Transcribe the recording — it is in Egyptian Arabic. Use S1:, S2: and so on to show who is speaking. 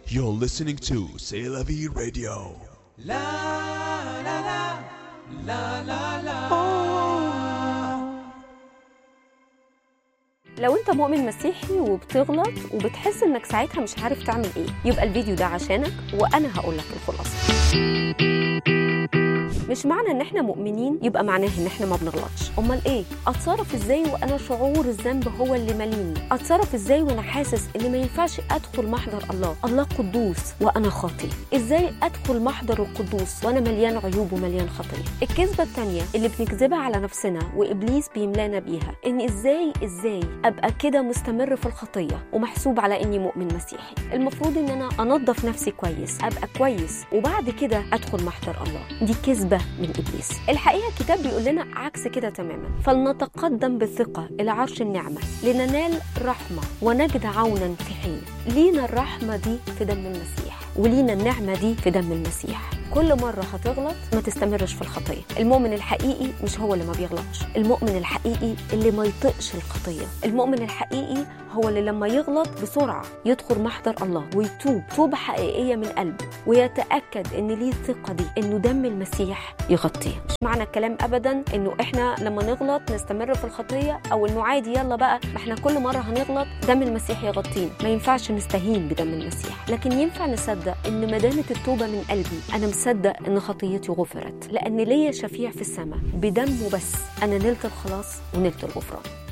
S1: You're listening to C'est la vie radio.
S2: لو انت مؤمن مسيحي وبتغلط وبتحس انك ساعتها مش عارف تعمل ايه يبقى الفيديو ده عشانك وانا هقول لك الخلاصه مش معنى ان احنا مؤمنين يبقى معناه ان احنا ما بنغلطش امال ايه اتصرف ازاي وانا شعور الذنب هو اللي ماليني اتصرف ازاي وانا حاسس ان ما ينفعش ادخل محضر الله الله قدوس وانا خاطي ازاي ادخل محضر القدوس وانا مليان عيوب ومليان خطيه الكذبه الثانيه اللي بنكذبها على نفسنا وابليس بيملانا بيها ان ازاي ازاي ابقى كده مستمر في الخطيه ومحسوب على اني مؤمن مسيحي المفروض ان انا انظف نفسي كويس ابقى كويس وبعد كده ادخل محضر الله دي كذبه من ابليس الحقيقه الكتاب بيقول لنا عكس كده تماما فلنتقدم بثقه الى عرش النعمه لننال رحمه ونجد عونا في حين لينا الرحمه دي في دم المسيح ولينا النعمه دي في دم المسيح كل مرة هتغلط ما تستمرش في الخطية المؤمن الحقيقي مش هو اللي ما بيغلطش المؤمن الحقيقي اللي ما يطقش الخطية المؤمن الحقيقي هو اللي لما يغلط بسرعة يدخل محضر الله ويتوب توبة حقيقية من قلبه ويتأكد ان ليه الثقة دي انه دم المسيح يغطيه مش معنى الكلام ابدا انه احنا لما نغلط نستمر في الخطية او انه عادي يلا بقى ما احنا كل مرة هنغلط دم المسيح يغطينا ما ينفعش نستهين بدم المسيح لكن ينفع نصدق ان ما دامت التوبة من قلبي انا مصدق ان خطيتي غفرت لان ليا شفيع في السماء بدمه بس انا نلت الخلاص ونلت الغفران